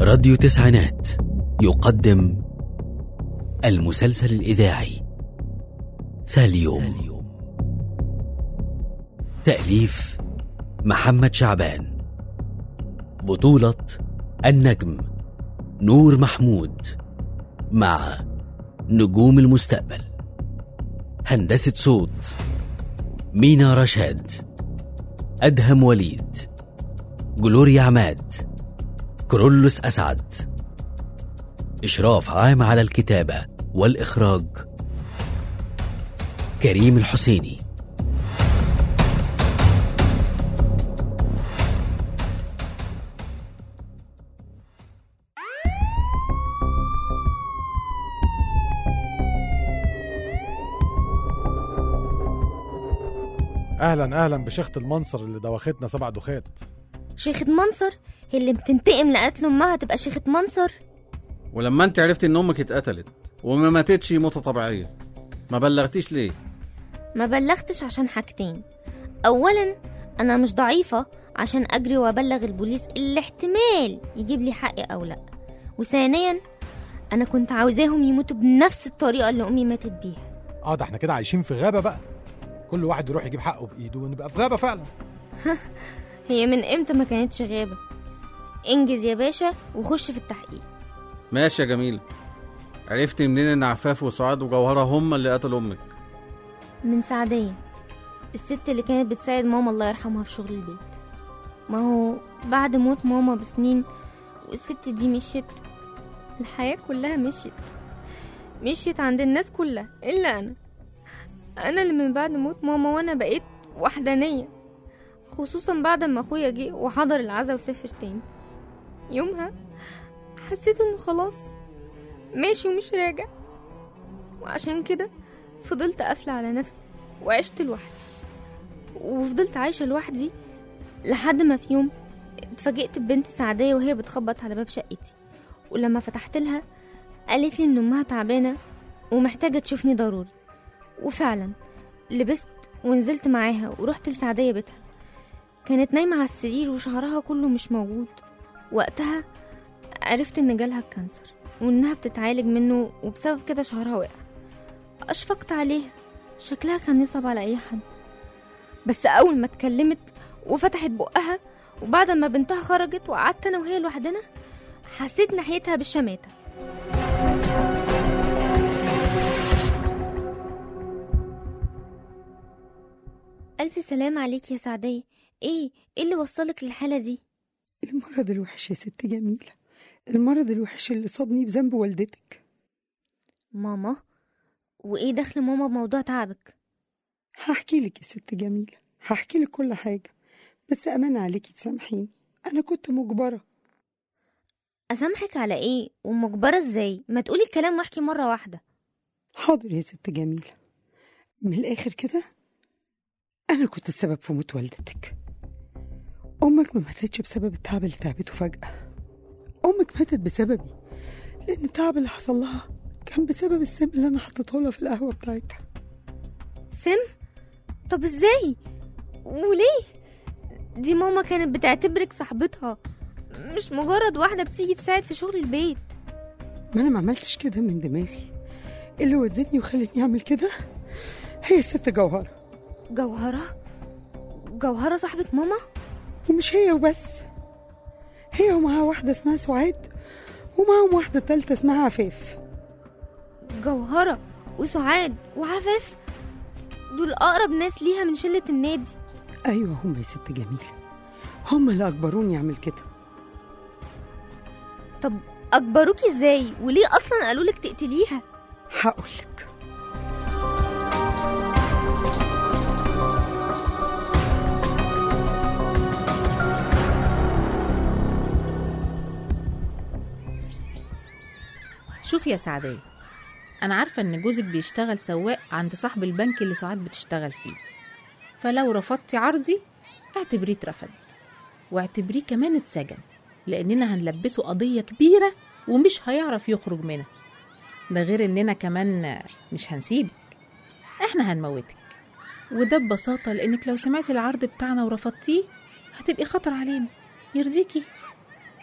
راديو تسعينات يقدم المسلسل الإذاعي ثاليوم تأليف محمد شعبان بطولة النجم نور محمود مع نجوم المستقبل هندسة صوت مينا رشاد أدهم وليد جلوريا عماد كرولوس أسعد إشراف عام على الكتابة والإخراج كريم الحسيني اهلا اهلا بشيخة المنصر اللي دوختنا سبع دخات شيخة منصر هي اللي بتنتقم لقتل امها تبقى شيخة منصر ولما انت عرفتي ان امك اتقتلت وما ماتتش موتة طبيعية ما بلغتيش ليه ما بلغتش عشان حاجتين اولا انا مش ضعيفة عشان اجري وابلغ البوليس اللي احتمال يجيب لي حقي او لا وثانيا انا كنت عاوزاهم يموتوا بنفس الطريقة اللي امي ماتت بيها اه ده احنا كده عايشين في غابة بقى كل واحد يروح يجيب حقه بايده ونبقى في غابة فعلا هي من امتى ما كانتش غابة انجز يا باشا وخش في التحقيق ماشي يا جميلة عرفتي منين ان عفاف وسعاد وجوهرة هما اللي قتلوا امك من سعدية الست اللي كانت بتساعد ماما الله يرحمها في شغل البيت ما هو بعد موت ماما بسنين والست دي مشيت الحياة كلها مشيت مشيت عند الناس كلها إلا أنا أنا اللي من بعد موت ماما وأنا بقيت وحدانية خصوصا بعد ما أخويا جه وحضر العزا وسافر تاني يومها حسيت إنه خلاص ماشي ومش راجع وعشان كده فضلت قافلة على نفسي وعشت لوحدي وفضلت عايشة لوحدي لحد ما في يوم اتفاجئت ببنت سعدية وهي بتخبط على باب شقتي ولما فتحت لها قالت لي ان امها تعبانة ومحتاجة تشوفني ضروري وفعلا لبست ونزلت معاها ورحت لسعدية بيتها كانت نايمة على السرير وشعرها كله مش موجود وقتها عرفت ان جالها الكانسر وانها بتتعالج منه وبسبب كده شعرها وقع اشفقت عليها شكلها كان يصعب على اي حد بس اول ما اتكلمت وفتحت بقها وبعد ما بنتها خرجت وقعدت انا وهي لوحدنا حسيت ناحيتها بالشماتة ألف سلام عليك يا سعدية ايه ايه اللي وصلك للحالة دي المرض الوحش يا ست جميلة المرض الوحش اللي صابني بذنب والدتك ماما وايه دخل ماما بموضوع تعبك هحكي لك يا ست جميلة هحكي لك كل حاجة بس أمان عليكي تسامحيني أنا كنت مجبرة اسامحك على ايه ومجبرة ازاي ما تقولي الكلام واحكي مرة واحدة حاضر يا ست جميلة من الآخر كده أنا كنت السبب في موت والدتك أمك ما ماتتش بسبب التعب اللي تعبته فجأة أمك ماتت بسببي لأن التعب اللي حصل لها كان بسبب السم اللي أنا حطيته لها في القهوة بتاعتها سم طب ازاي وليه دي ماما كانت بتعتبرك صاحبتها مش مجرد واحدة بتيجي تساعد في شغل البيت ما أنا ما عملتش كده من دماغي اللي وزتني وخلتني أعمل كده هي الست جوهرة جوهرة جوهرة صاحبة ماما ومش هي وبس هي ومعاها واحدة اسمها سعاد ومعاهم واحدة تالتة اسمها عفاف جوهرة وسعاد وعفاف دول أقرب ناس ليها من شلة النادي أيوة هم يا ست جميلة هم اللي أجبروني أعمل كده طب أجبروكي ازاي وليه أصلا قالولك تقتليها هقولك شوف يا سعدية أنا عارفة إن جوزك بيشتغل سواق عند صاحب البنك اللي سعاد بتشتغل فيه فلو رفضتي عرضي اعتبريه اترفض واعتبريه كمان اتسجن لأننا هنلبسه قضية كبيرة ومش هيعرف يخرج منها ده غير إننا كمان مش هنسيبك احنا هنموتك وده ببساطة لأنك لو سمعتي العرض بتاعنا ورفضتيه هتبقي خطر علينا يرضيكي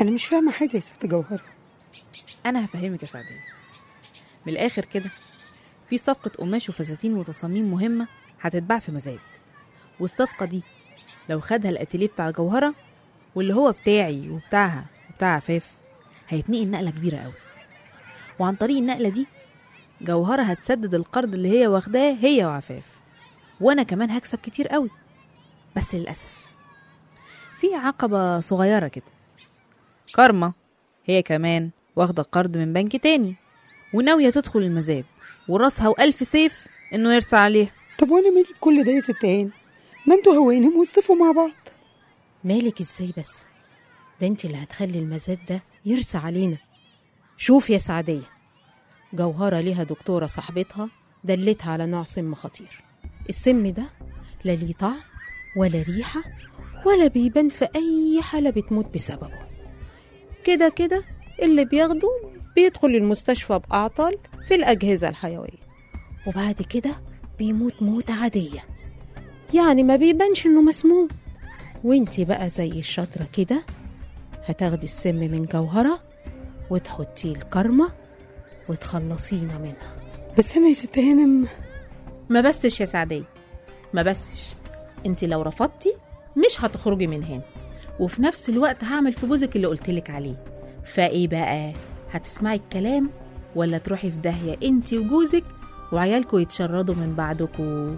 أنا مش فاهمة حاجة يا ست جوهرة انا هفهمك يا سعديه من الاخر كده في صفقه قماش وفساتين وتصاميم مهمه هتتباع في مزاد والصفقه دي لو خدها الاتيليه بتاع جوهره واللي هو بتاعي وبتاعها وبتاع عفاف هيتنقل نقله كبيره قوي وعن طريق النقله دي جوهره هتسدد القرض اللي هي واخداه هي وعفاف وانا كمان هكسب كتير قوي بس للاسف في عقبه صغيره كده كارما هي كمان واخدة قرض من بنك تاني وناوية تدخل المزاد وراسها وألف سيف إنه يرسى عليها طب وأنا مالي بكل ده يا ست هاني ما انتوا هوانم واصطفوا مع بعض مالك ازاي بس ده انت اللي هتخلي المزاد ده يرسى علينا شوف يا سعدية جوهرة ليها دكتورة صاحبتها دلتها على نوع سم خطير السم ده لا ليه طعم ولا ريحة ولا بيبان في أي حالة بتموت بسببه كده كده اللي بياخده بيدخل المستشفى بأعطال في الأجهزة الحيوية وبعد كده بيموت موتة عادية يعني ما بيبانش إنه مسموم وانتي بقى زي الشاطرة كده هتاخدي السم من جوهرة وتحطيه الكرمة وتخلصينا منها بس أنا يا ست هانم ما بسش يا سعدية ما بسش انت لو رفضتي مش هتخرجي من هنا وفي نفس الوقت هعمل في جوزك اللي قلتلك عليه فايه بقى هتسمعي الكلام ولا تروحي في داهية انت وجوزك وعيالكوا يتشردوا من بعدكوا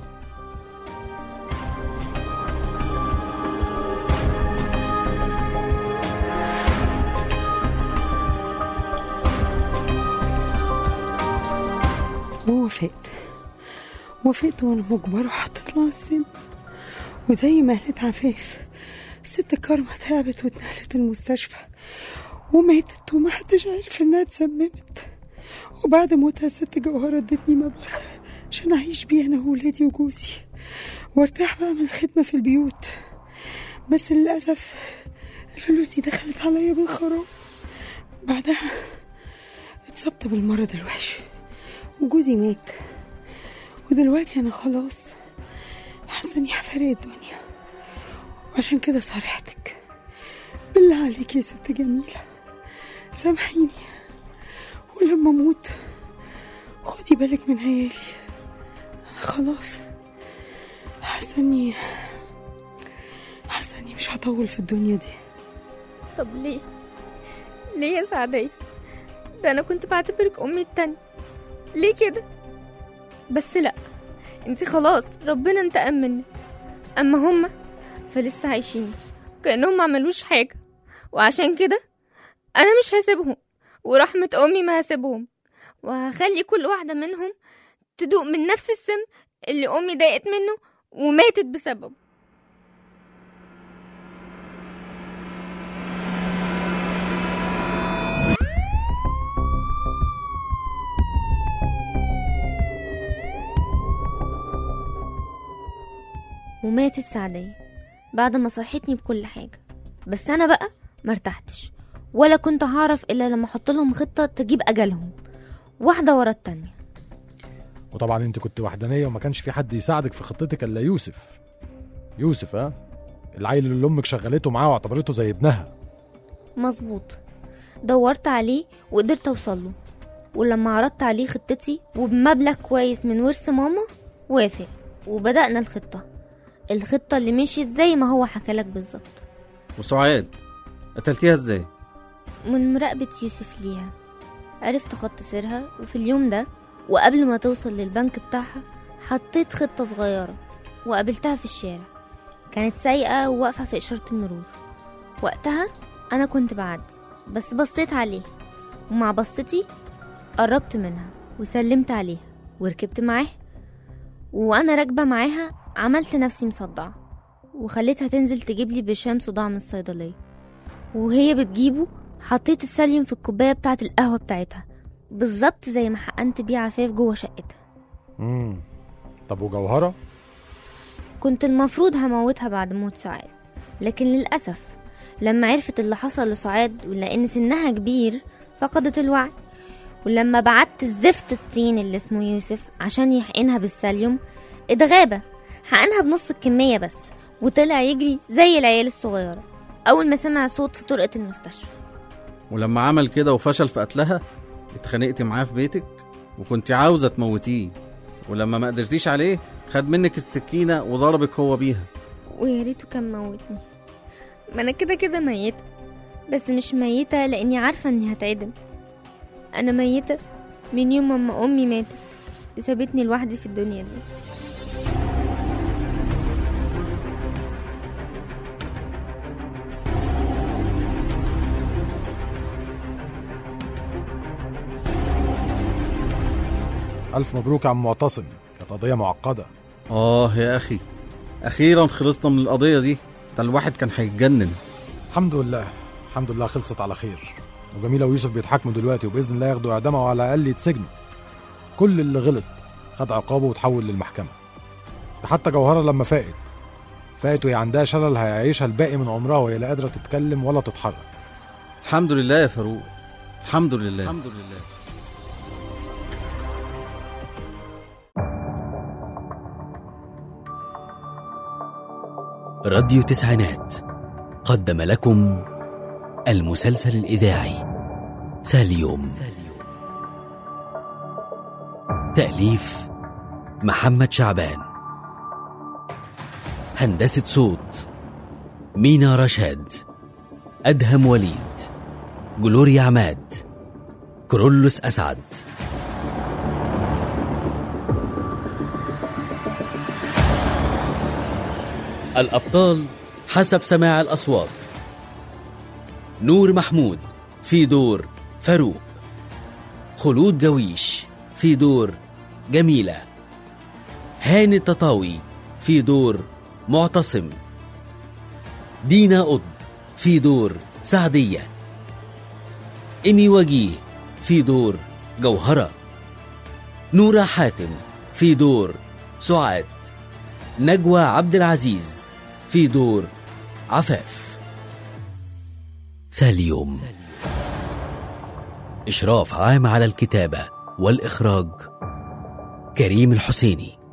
ووافقت وافقت وانا مجبرة وحطيت لها السم وزي ما قالت عفاف الست كارما تعبت واتنقلت المستشفى وماتت ومحدش عارف انها اتسممت وبعد موتها الست جوهرة ادتني مبلغ عشان اعيش بيه انا وولادي وجوزي وارتاح بقى من الخدمة في البيوت بس للأسف الفلوس دي دخلت عليا بالخراب بعدها اتصبت بالمرض الوحش وجوزي مات ودلوقتي انا خلاص حاسه اني هفارق الدنيا وعشان كده صارحتك بالله عليك يا ست جميله سامحيني ولما اموت خدي بالك من عيالي انا خلاص حاسه اني حاسه اني مش هطول في الدنيا دي طب ليه ليه يا سعدية ده انا كنت بعتبرك امي التانية ليه كده بس لا انتي خلاص ربنا انتقم منك اما هما فلسه عايشين كانهم ما عملوش حاجه وعشان كده انا مش هسيبهم ورحمه امي ما هسيبهم وهخلي كل واحده منهم تدوق من نفس السم اللي امي ضايقت منه وماتت بسببه وماتت سعدية بعد ما صحتني بكل حاجة بس أنا بقى مرتحتش ولا كنت هعرف إلا لما أحط لهم خطة تجيب أجلهم واحدة ورا التانية وطبعا انت كنت وحدانيه وما كانش في حد يساعدك في خطتك الا يوسف يوسف ها العيل اللي امك شغلته معاه واعتبرته زي ابنها مظبوط دورت عليه وقدرت أوصله ولما عرضت عليه خطتي وبمبلغ كويس من ورث ماما وافق وبدأنا الخطة الخطة اللي مشيت زي ما هو حكالك بالظبط وسعاد قتلتيها ازاي من مراقبة يوسف ليها عرفت خط سيرها وفي اليوم ده وقبل ما توصل للبنك بتاعها حطيت خطة صغيرة وقابلتها في الشارع كانت سايقة وواقفة في إشارة المرور وقتها أنا كنت بعدي بس بصيت عليه ومع بصتي قربت منها وسلمت عليها وركبت معاها وأنا راكبة معاها عملت نفسي مصدعة وخليتها تنزل تجيب لي برشام صداع من الصيدلية وهي بتجيبه حطيت السليم في الكوباية بتاعة القهوة بتاعتها بالظبط زي ما حقنت بيه عفاف جوه شقتها امم طب وجوهره كنت المفروض هموتها بعد موت سعاد لكن للأسف لما عرفت اللي حصل لسعاد ولأن سنها كبير فقدت الوعي ولما بعت الزفت الطين اللي اسمه يوسف عشان يحقنها بالسليوم اتغابى حقنها بنص الكمية بس وطلع يجري زي العيال الصغيرة أول ما سمع صوت في طرقة المستشفى ولما عمل كده وفشل في قتلها اتخانقتي معاه في بيتك وكنت عاوزة تموتيه ولما ما قدرتيش عليه خد منك السكينة وضربك هو بيها ويا ريته كان موتني ما انا كده كده ميتة بس مش ميتة لاني عارفة اني هتعدم انا ميتة من يوم ما امي ماتت وسابتني لوحدي في الدنيا دي الف مبروك يا عم معتصم كانت قضيه معقده آه يا أخي أخيرا خلصنا من القضية دي ده الواحد كان هيتجنن الحمد لله الحمد لله خلصت على خير وجميله ويوسف بيتحاكموا دلوقتي وباذن الله ياخدوا اعدام او على الاقل يتسجنوا كل اللي غلط خد عقابه وتحول للمحكمه ده حتى جوهره لما فاقت فاقت وهي عندها شلل هيعيشها الباقي من عمرها وهي لا قادره تتكلم ولا تتحرك الحمد لله يا فاروق الحمد لله الحمد لله راديو تسعينات قدم لكم المسلسل الإذاعي ثاليوم تأليف محمد شعبان هندسة صوت مينا رشاد أدهم وليد جلوريا عماد كرولوس أسعد الأبطال حسب سماع الأصوات نور محمود في دور فاروق خلود جويش في دور جميلة هاني التطاوي في دور معتصم دينا قطب في دور سعدية إيمي وجيه في دور جوهرة نورة حاتم في دور سعاد نجوى عبد العزيز في دور عفاف ثاليوم إشراف عام على الكتابة والإخراج كريم الحسيني